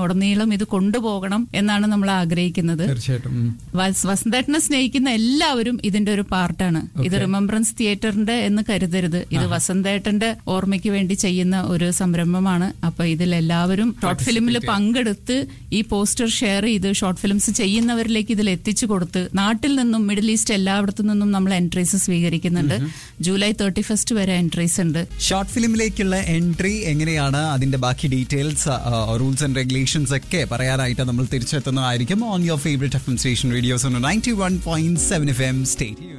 ഉടനീളം ഇത് കൊണ്ടുപോകണം എന്നാണ് നമ്മൾ ആഗ്രഹിക്കുന്നത് തീർച്ചയായിട്ടും ഉം. വസ്- വസന്തേട്ടനെ സ്നേഹിക്കുന്ന എല്ലാവരും ഇതിന്റെ ഒരു പാർട്ടാണ് ഇത് റിമംബറൻസ് തിയേറ്ററിന്റെ എന്ന് കരുതരുത് ഇത് വസന്തേട്ടന്റെ ഓർമ്മയ്ക്ക് വേണ്ടി ചെയ്യുന്ന ഒരു സംരംഭമാണ് അപ്പൊ ഇതിൽ എല്ലാവരും ഷോർട്ട് ഫിലിമിൽ പങ്കെടുത്ത് ഈ പോസ്റ്റർ ഷെയർ ചെയ്ത് ഷോർട്ട് ഫിലിംസ് ചെയ്യുന്നവരിലേക്ക് ഇതിൽ എത്തിച്ചു കൊടുത്ത് നാട്ടിൽ നിന്നും മിഡിൽ ഈസ്റ്റ് എല്ലായിടത്തു നിന്നും നമ്മൾ എൻട്രീസ് സ്വീകരിക്കുന്നുണ്ട് ജൂലൈ തേർട്ടി ഫസ്റ്റ് വരെ എൻട്രീസ് ഉണ്ട് ഷോർട്ട് ഫിലിമിലേക്കുള്ള എൻട്രി എങ്ങനെയാണ് അതിന്റെ ബാക്കി ഡീറ്റെയിൽസ് റൂൾസ് ആൻഡ് റെഗുലേഷൻസ് ഒക്കെ പറയാനായിട്ട് നമ്മൾ തിരിച്ചെത്തുന്നതായിരിക്കും on your favourite F M station radios ninety one point seven F M state